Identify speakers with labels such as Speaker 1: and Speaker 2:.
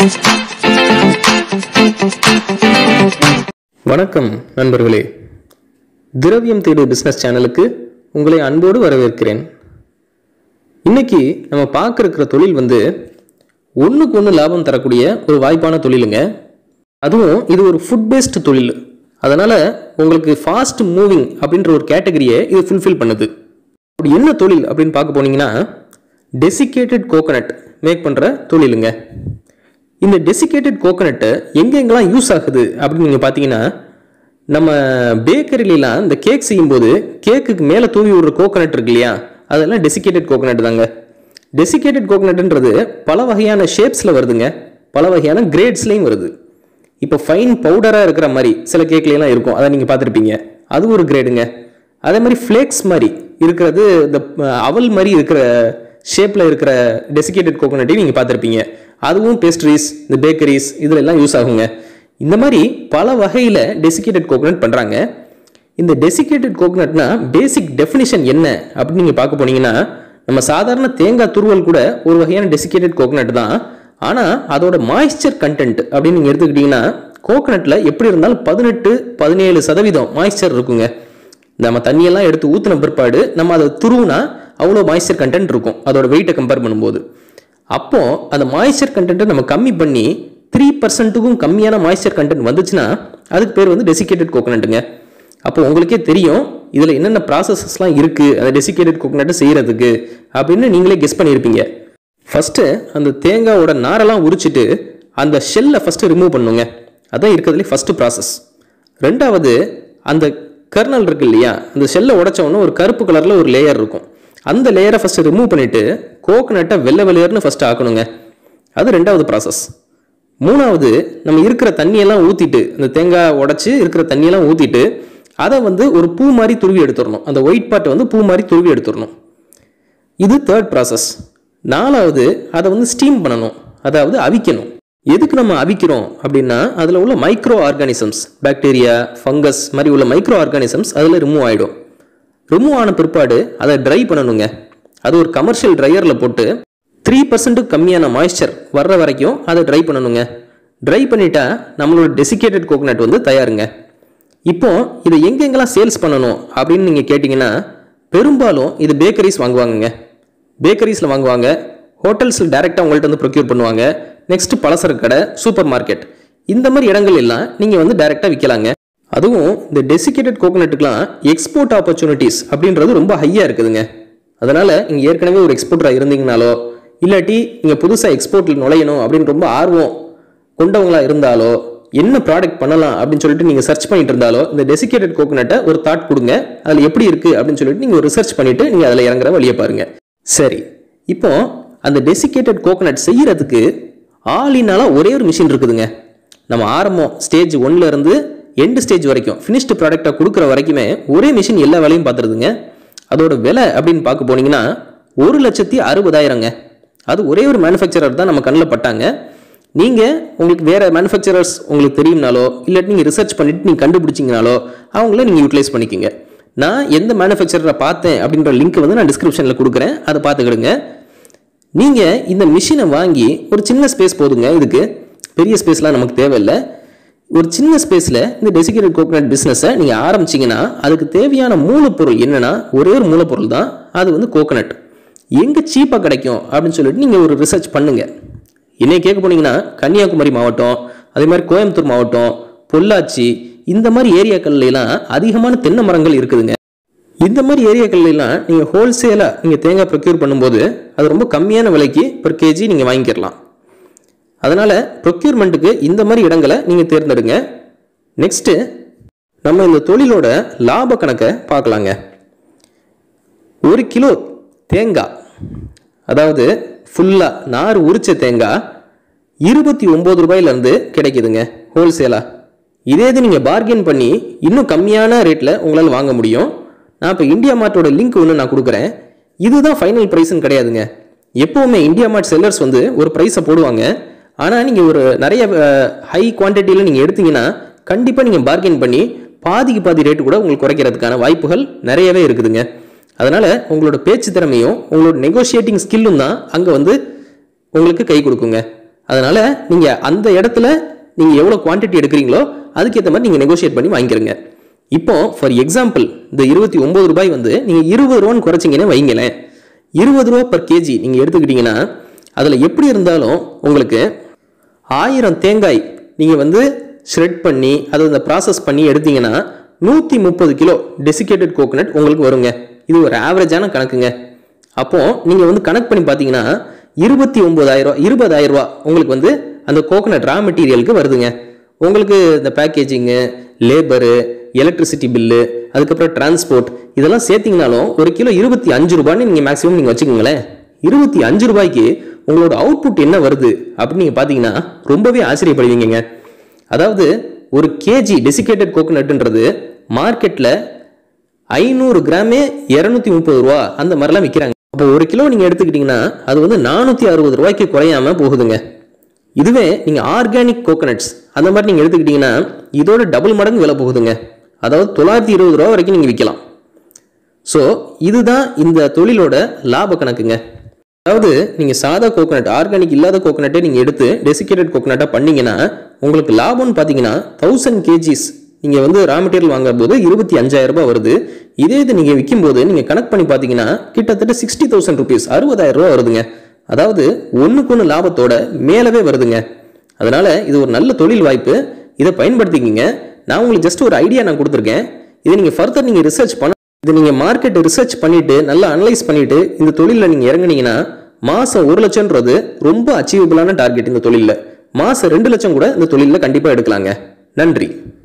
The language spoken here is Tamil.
Speaker 1: வணக்கம் நண்பர்களே திரவியம் தேடு பிஸ்னஸ் சேனலுக்கு உங்களை அன்போடு வரவேற்கிறேன் இன்னைக்கு நம்ம பார்க்க இருக்கிற தொழில் வந்து ஒன்றுக்கு ஒன்று லாபம் தரக்கூடிய ஒரு வாய்ப்பான தொழிலுங்க அதுவும் இது ஒரு ஃபுட் பேஸ்டு தொழில் அதனால் உங்களுக்கு ஃபாஸ்ட் மூவிங் அப்படின்ற ஒரு கேட்டகரியை இது ஃபுல்ஃபில் பண்ணுது அப்படி என்ன தொழில் அப்படின்னு பார்க்க போனீங்கன்னா டெசிகேட்டட் கோகனட் மேக் பண்ணுற தொழிலுங்க இந்த டெசிகேட்டட் கோகனட்டு எங்கெங்கெல்லாம் யூஸ் ஆகுது அப்படின்னு நீங்கள் பார்த்தீங்கன்னா நம்ம பேக்கரிலாம் இந்த கேக் செய்யும்போது கேக்குக்கு மேலே தூவி விடுற கோகனட் இருக்கு இல்லையா அதெல்லாம் டெசிகேட்டட் கோகனட் தாங்க டெசிகேட்டட் கோகனட்ன்றது பல வகையான ஷேப்ஸில் வருதுங்க பல வகையான கிரேட்ஸ்லையும் வருது இப்போ ஃபைன் பவுடராக இருக்கிற மாதிரி சில கேக்லாம் இருக்கும் அதை நீங்கள் பார்த்துருப்பீங்க அது ஒரு கிரேடுங்க அதே மாதிரி ஃப்ளேக்ஸ் மாதிரி இருக்கிறது இந்த அஹ், அவல் மாதிரி இருக்கிற ஷேப்பில் இருக்கிற டெசிகேட்டட் கோகோனட்டையும் நீங்கள் பார்த்துருப்பீங்க அதுவும் பேஸ்ட்ரீஸ் இந்த பேக்கரிஸ் இதில் எல்லாம் யூஸ் ஆகுங்க இந்த மாதிரி பல வகையில் டெசிகேட்டட் கோகோனட் பண்ணுறாங்க இந்த டெசிகேட்டட் கோகோனட்னா பேசிக் டெஃபினிஷன் என்ன அப்படின்னு நீங்கள் பார்க்க போனீங்கன்னா நம்ம சாதாரண தேங்காய் துருவல் கூட ஒரு வகையான டெசிகேட்டட் கோகோனட் தான் ஆனால் அதோட மாய்ஸ்சர் கண்டென்ட் அப்படின்னு நீங்கள் எடுத்துக்கிட்டிங்கன்னா கோகோனட்டில் எப்படி இருந்தாலும் பதினெட்டு பதினேழு சதவீதம் மாய்ஸ்சர் இருக்குங்க நம்ம தண்ணியெல்லாம் எடுத்து ஊற்றின பிற்பாடு நம்ம அதை துருவுனா அவ்வளோ மாய்ஸ்சர் கண்டென்ட் இருக்கும் அதோட வெயிட்டை கம்பேர் பண்ணும்போது அப்போ அந்த மாய்ஸ்சர் கண்டென்ட்டை நம்ம கம்மி பண்ணி த்ரீ பர்சன்ட்டுக்கும் கம்மியான மாய்ஸ்சர் கண்டென்ட் வந்துச்சுன்னா அதுக்கு பேர் வந்து டெசிகேட்டட் கோகோனட்டுங்க அப்போ உங்களுக்கே தெரியும் இதில் என்னென்ன ப்ராசஸஸ்லாம் இருக்குது அந்த டெசிகேட்டட் கோகோனட்டை செய்கிறதுக்கு அப்படின்னு நீங்களே கெஸ் பண்ணியிருப்பீங்க ஃபஸ்ட்டு அந்த தேங்காயோட நாரெல்லாம் உரிச்சிட்டு அந்த ஷெல்லை ஃபஸ்ட்டு ரிமூவ் பண்ணுங்க அதான் இருக்கிறதுலே ஃபஸ்ட்டு ப்ராசஸ் ரெண்டாவது அந்த கர்னல் இருக்கு இல்லையா அந்த ஷெல்லை உடைச்ச உடனே ஒரு கருப்பு கலரில் ஒரு லேயர் இருக்கும் அந்த லேயரை ஃபஸ்ட்டு ரிமூவ் பண்ணிவிட்டு கோகனட்டை வெள்ளை வெள்ளையர்னு ஃபஸ்ட்டு ஆக்கணுங்க அது ரெண்டாவது ப்ராசஸ் மூணாவது நம்ம இருக்கிற தண்ணியெல்லாம் ஊற்றிட்டு அந்த தேங்காய் உடைச்சி இருக்கிற தண்ணியெல்லாம் ஊற்றிட்டு அதை வந்து ஒரு பூ மாதிரி துருவி எடுத்துடணும் அந்த ஒயிட் பார்ட்டை வந்து பூ மாதிரி துருவி எடுத்துடணும் இது தேர்ட் ப்ராசஸ் நாலாவது அதை வந்து ஸ்டீம் பண்ணணும் அதாவது அவிக்கணும் எதுக்கு நம்ம அவிக்கிறோம் அப்படின்னா அதில் உள்ள மைக்ரோ ஆர்கானிசம்ஸ் பாக்டீரியா ஃபங்கஸ் மாதிரி உள்ள மைக்ரோ ஆர்கானிசம்ஸ் அதில் ரிமூவ் ஆகிடும் ரிமூவ் ஆன பிற்பாடு அதை ட்ரை பண்ணணுங்க அது ஒரு கமர்ஷியல் ட்ரையரில் போட்டு த்ரீ பர்சன்ட்டுக்கு கம்மியான மாய்ஸ்சர் வர்ற வரைக்கும் அதை ட்ரை பண்ணணுங்க ட்ரை பண்ணிட்டா நம்மளோட டெசிகேட்டட் கோகனட் வந்து தயாருங்க இப்போ இதை எங்கெங்கெல்லாம் சேல்ஸ் பண்ணணும் அப்படின்னு நீங்கள் கேட்டிங்கன்னா பெரும்பாலும் இது பேக்கரிஸ் வாங்குவாங்கங்க பேக்கரிஸில் வாங்குவாங்க ஹோட்டல்ஸில் டைரெக்டாக உங்கள்கிட்ட வந்து ப்ரொக்யூர் பண்ணுவாங்க நெக்ஸ்ட் பலசரக்கு கடை சூப்பர் மார்க்கெட் இந்த மாதிரி இடங்கள் எல்லாம் நீங்கள் வந்து டைரெக்டாக விற்கலாங்க அதுவும் இந்த டெசிகேட்டட் கோகனட்டுக்கெலாம் எக்ஸ்போர்ட் ஆப்பர்ச்சுனிட்டிஸ் அப்படின்றது ரொம்ப ஹையாக இருக்குதுங்க அதனால் நீங்கள் ஏற்கனவே ஒரு எக்ஸ்போர்ட்டராக இருந்தீங்கனாலோ இல்லாட்டி நீங்கள் புதுசாக எக்ஸ்போர்ட்டில் நுழையணும் அப்படின்னு ரொம்ப ஆர்வம் கொண்டவங்களா இருந்தாலோ என்ன ப்ராடக்ட் பண்ணலாம் அப்படின்னு சொல்லிட்டு நீங்கள் சர்ச் பண்ணிட்டு இருந்தாலோ இந்த டெசிகேட்டட் கோகனட்டை ஒரு தாட் கொடுங்க அதில் எப்படி இருக்குது அப்படின்னு சொல்லிட்டு நீங்கள் ஒரு ரிசர்ச் பண்ணிட்டு நீங்கள் அதில் இறங்குற வழியை பாருங்க சரி இப்போ அந்த டெசிகேட்டட் கோகனட் செய்யறதுக்கு ஆளினால ஒரே ஒரு மிஷின் இருக்குதுங்க நம்ம ஆரம்பம் ஸ்டேஜ் ஒன்ல இருந்து எண்டு ஸ்டேஜ் வரைக்கும் ஃபினிஷ்டு ப்ராடக்டை கொடுக்குற வரைக்குமே ஒரே மிஷின் எல்லா வேலையும் பார்த்துருதுங்க அதோட விலை அப்படின்னு பார்க்க போனீங்கன்னா ஒரு லட்சத்தி அறுபதாயிரங்க அது ஒரே ஒரு மேனுஃபேக்சரர் தான் நம்ம கண்ணில் பட்டாங்க நீங்கள் உங்களுக்கு வேறு மேனுஃபேக்சரர்ஸ் உங்களுக்கு தெரியும்னாலோ இல்லாட்டி நீங்கள் ரிசர்ச் பண்ணிட்டு நீங்கள் கண்டுபிடிச்சிங்கனாலோ அவங்கள நீங்கள் யூட்டிலைஸ் பண்ணிக்கோங்க நான் எந்த மேனுஃபேக்சரரை பார்த்தேன் அப்படின்ற லிங்க் வந்து நான் டிஸ்கிரிப்ஷனில் கொடுக்குறேன் அதை பார்த்துக்கிடுங்க நீங்கள் இந்த மிஷினை வாங்கி ஒரு சின்ன ஸ்பேஸ் போதுங்க இதுக்கு பெரிய ஸ்பேஸ்லாம் நமக்கு தேவையில்லை ஒரு சின்ன ஸ்பேஸில் இந்த டெசிகேட்டட் கோகனட் பிஸ்னஸை நீங்கள் ஆரம்பிச்சிங்கன்னா அதுக்கு தேவையான மூலப்பொருள் என்னென்னா ஒரே ஒரு மூலப்பொருள் தான் அது வந்து கோகனட் எங்கே சீப்பாக கிடைக்கும் அப்படின்னு சொல்லிட்டு நீங்கள் ஒரு ரிசர்ச் பண்ணுங்கள் என்னை கேட்க போனீங்கன்னா கன்னியாகுமரி மாவட்டம் அதே மாதிரி கோயம்புத்தூர் மாவட்டம் பொள்ளாச்சி இந்த மாதிரி ஏரியாக்கள்ல எல்லாம் அதிகமான தென்னை மரங்கள் இருக்குதுங்க இந்த மாதிரி ஏரியாக்கள்ல எல்லாம் நீங்கள் ஹோல்சேலாக நீங்கள் தேங்காய் ப்ரொக்யூர் பண்ணும்போது அது ரொம்ப கம்மியான விலைக்கு பர் கேஜி நீங்கள் வாங்கிக்கிறலாம் அதனால் ப்ரொக்யூர்மெண்ட்டுக்கு இந்த மாதிரி இடங்களை நீங்கள் தேர்ந்தெடுங்க நெக்ஸ்ட்டு நம்ம இந்த தொழிலோட லாப கணக்கை பார்க்கலாங்க ஒரு கிலோ தேங்காய் அதாவது ஃபுல்லாக நார் உரிச்ச தேங்காய் இருபத்தி ஒம்பது ரூபாயிலேருந்து கிடைக்குதுங்க ஹோல்சேலாக இதே இது நீங்கள் பார்கெயின் பண்ணி இன்னும் கம்மியான ரேட்டில் உங்களால் வாங்க முடியும் நான் இப்போ இந்தியா மார்ட்டோட லிங்க் ஒன்று நான் கொடுக்குறேன் இதுதான் ஃபைனல் ப்ரைஸ்னு கிடையாதுங்க எப்போவுமே இந்தியா மார்ட் செல்லர்ஸ் வந்து ஒரு ப்ரைஸை போடுவாங்க ஆனால் நீங்கள் ஒரு நிறைய ஹை குவான்டிட்டியில் நீங்கள் எடுத்தீங்கன்னா கண்டிப்பாக நீங்கள் பார்கெயின் பண்ணி பாதிக்கு பாதி ரேட்டு கூட உங்களுக்கு குறைக்கிறதுக்கான வாய்ப்புகள் நிறையவே இருக்குதுங்க அதனால் உங்களோட பேச்சு திறமையும் உங்களோட நெகோஷியேட்டிங் ஸ்கில்லும் தான் அங்கே வந்து உங்களுக்கு கை கொடுக்குங்க அதனால நீங்க அந்த இடத்துல நீங்க எவ்வளவு குவாண்டிட்டி எடுக்கிறீங்களோ அதுக்கேற்ற மாதிரி நீங்க நெகோஷியேட் பண்ணி வாங்கிக்கிறங்க இப்போ ஃபார் எக்ஸாம்பிள் இந்த இருபத்தி ஒன்பது ரூபாய் வந்து நீங்க இருபது ரூபான்னு குறைச்சிங்கன்னு வைங்களேன் இருபது ரூபா பர் கேஜி நீங்க எடுத்துக்கிட்டீங்கன்னா அதுல எப்படி இருந்தாலும் உங்களுக்கு ஆயிரம் தேங்காய் நீங்கள் வந்து ஷ்ரெட் பண்ணி அதை இந்த ப்ராசஸ் பண்ணி எடுத்தீங்கன்னா நூற்றி முப்பது கிலோ டெசிகேட்டட் கோகனட் உங்களுக்கு வருங்க இது ஒரு ஆவரேஜான கணக்குங்க அப்போ நீங்கள் வந்து கணக்கு பண்ணி பார்த்தீங்கன்னா இருபத்தி ஒம்பதாயிரம் இருபதாயிரம் ரூபா உங்களுக்கு வந்து அந்த கோகனட் ரா மெட்டீரியலுக்கு வருதுங்க உங்களுக்கு இந்த பேக்கேஜிங்கு லேபரு எலக்ட்ரிசிட்டி பில்லு அதுக்கப்புறம் டிரான்ஸ்போர்ட் இதெல்லாம் சேர்த்தீங்கனாலும் ஒரு கிலோ இருபத்தி அஞ்சு ரூபான்னு நீங்கள் மேக்ஸிமம் நீங்கள் வச்சுக்கோங்களேன் இருபத்தி அஞ்சு ரூபாய்க்கு உங்களோட அவுட்புட் என்ன வருது அப்படின்னு நீங்கள் பார்த்தீங்கன்னா ரொம்பவே ஆச்சரியப்படுவீங்க அதாவது ஒரு கேஜி டெசிகேட்டட் கோகனட்ன்றது மார்க்கெட்டில் ஐநூறு கிராமே இரநூத்தி முப்பது ரூபா அந்த மாதிரிலாம் விற்கிறாங்க அப்போ ஒரு கிலோ நீங்கள் எடுத்துக்கிட்டிங்கன்னா அது வந்து நானூற்றி அறுபது ரூபாய்க்கு குறையாம போகுதுங்க இதுவே நீங்கள் ஆர்கானிக் கோகனட்ஸ் அந்த மாதிரி நீங்கள் எடுத்துக்கிட்டிங்கன்னா இதோட டபுள் மடங்கு விலை போகுதுங்க அதாவது தொள்ளாயிரத்தி இருபது ரூபா வரைக்கும் நீங்கள் விற்கலாம் ஸோ இதுதான் இந்த தொழிலோட லாப கணக்குங்க அதாவது நீங்கள் சாதா கோகனட் ஆர்கானிக் இல்லாத கோகனட்டை நீங்கள் எடுத்து டெசிகேட்டட் கோகனட்டாக பண்ணீங்கன்னா உங்களுக்கு லாபம்னு பார்த்தீங்கன்னா தௌசண்ட் கேஜிஸ் நீங்கள் வந்து ரா மெட்டீரியல் வாங்கும் போது இருபத்தி அஞ்சாயிரம் ரூபாய் வருது இதே இது நீங்கள் விற்கும்போது நீங்கள் கணக்கு பண்ணி பார்த்தீங்கன்னா கிட்டத்தட்ட சிக்ஸ்டி தௌசண்ட் ருபீஸ் அறுபதாயிரம் ரூபா வருதுங்க அதாவது ஒன்றுக்கு ஒன்று லாபத்தோட மேலவே வருதுங்க அதனால இது ஒரு நல்ல தொழில் வாய்ப்பு இதை பயன்படுத்திக்கிங்க நான் உங்களுக்கு ஜஸ்ட் ஒரு ஐடியா நான் கொடுத்துருக்கேன் இதை நீங்கள் ஃபர்தர் நீங்கள் ரிசர்ச் பண்ண இது நீங்கள் மார்க்கெட் ரிசர்ச் பண்ணிட்டு நல்லா அனலைஸ் பண்ணிட்டு இந்த தொழிலில் நீங்கள் இறங்குனீங்கன்னா மாதம் ஒரு லட்சம்ன்றது ரொம்ப அச்சீவபிளான டார்கெட் இந்த தொழிலில் மாதம் ரெண்டு லட்சம் கூட இந்த தொழிலில் கண்டிப்பாக எடுக்கலாங்க நன்றி